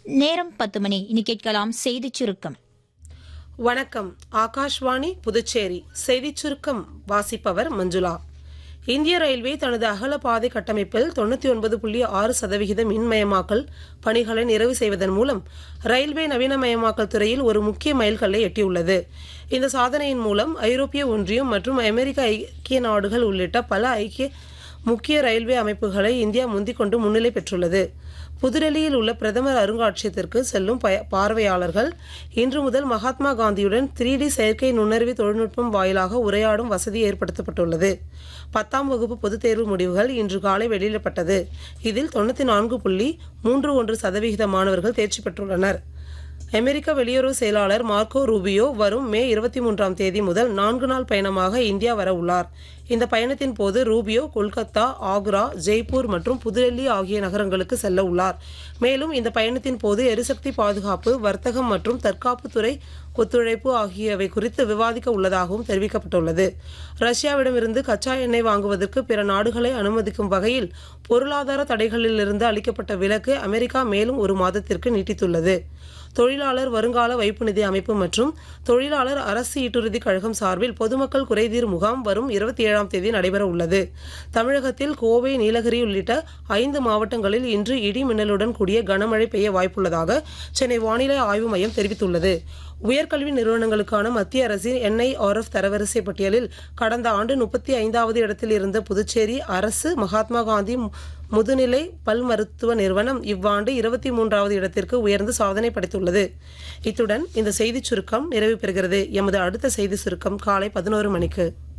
நேரம் பத்து மணி இனி கேட்கலாம் செய்திச் சுருக்கம் வணக்கம் ஆகாஷ்வாணி புதுச்சேரி செய்திச் சுருக்கம் வாசிப்பவர் மஞ்சுளா இந்திய ரயில்வே தனது அகல பாதை கட்டமைப்பில் தொண்ணூற்றி ஒன்பது புள்ளி ஆறு சதவிகித மின்மயமாக்கல் பணிகளை நிறைவு செய்வதன் மூலம் ரயில்வே நவீனமயமாக்கல் துறையில் ஒரு முக்கிய மைல்கல்லை எட்டியுள்ளது இந்த சாதனையின் மூலம் ஐரோப்பிய ஒன்றியம் மற்றும் அமெரிக்க ஐக்கிய நாடுகள் உள்ளிட்ட பல ஐக்கிய முக்கிய ரயில்வே அமைப்புகளை இந்தியா முந்திக் கொண்டு முன்னிலை பெற்றுள்ளது புதுடெல்லியில் உள்ள பிரதமர் அருங்காட்சியகத்திற்கு செல்லும் பய- பார்வையாளர்கள் இன்று முதல் மகாத்மா காந்தியுடன் த்ரீ டி செயற்கை நுண்ணறிவு தொழில்நுட்பம் வாயிலாக உரையாடும் வசதி ஏற்படுத்தப்பட்டுள்ளது பத்தாம் வகுப்பு பொதுத் தேர்வு முடிவுகள் இன்று காலை வெளியிடப்பட்டது இதில் தொண்ணூற்றி நான்கு புள்ளி மூன்று ஒன்று சதவிகித மாணவர்கள் தேர்ச்சி பெற்றுள்ளனர் அமெரிக்க வெளியுறவு செயலாளர் மார்க்கோ ரூபியோ வரும் மே இருபத்தி மூன்றாம் தேதி முதல் நான்கு நாள் பயணமாக இந்தியா வர உள்ளார் இந்த பயணத்தின் போது ரூபியோ கொல்கத்தா ஆக்ரா ஜெய்ப்பூர் மற்றும் புதுடெல்லி ஆகிய நகரங்களுக்கு செல்ல உள்ளார் மேலும் இந்த பயணத்தின் போது எரிசக்தி பாதுகாப்பு வர்த்தகம் மற்றும் தற்காப்புத்துறை ஒத்துழைப்பு ஆகியவை குறித்து விவாதிக்க உள்ளதாகவும் தெரிவிக்கப்பட்டுள்ளது ரஷ்யாவிடமிருந்து கச்சா எண்ணெய் வாங்குவதற்கு பிற நாடுகளை அனுமதிக்கும் வகையில் பொருளாதார தடைகளிலிருந்து அளிக்கப்பட்ட விலக்கு அமெரிக்கா மேலும் ஒரு மாதத்திற்கு நீட்டித்துள்ளது தொழிலாளர் வருங்கால வைப்பு நிதி அமைப்பு மற்றும் தொழிலாளர் அரசு ஈட்டுறுதி கழகம் சார்பில் பொதுமக்கள் குறைதீர் முகாம் வரும் இருபத்தி ஏழாம் தேதி நடைபெற உள்ளது தமிழகத்தில் கோவை நீலகிரி உள்ளிட்ட ஐந்து மாவட்டங்களில் இன்று இடி மின்னலுடன் கூடிய கனமழை பெய்ய வாய்ப்புள்ளதாக சென்னை வானிலை ஆய்வு மையம் தெரிவித்துள்ளது உயர்கல்வி நிறுவனங்களுக்கான மத்திய அரசின் என்ஐஆர்எஃப் தரவரிசை பட்டியலில் கடந்த ஆண்டு முப்பத்தி ஐந்தாவது இடத்தில் இருந்த புதுச்சேரி அரசு மகாத்மா காந்தி மு- முதுநிலை பல் மருத்துவ நிறுவனம் இவ்வாண்டு இருபத்தி மூன்றாவது இடத்திற்கு உயர்ந்து சாதனை படைத்துள்ளது இத்துடன் இந்த செய்திச் சுருக்கம் நிறைவு பெறுகிறது எமது அடுத்த செய்தி சுருக்கம் காலை பதினோரு மணிக்கு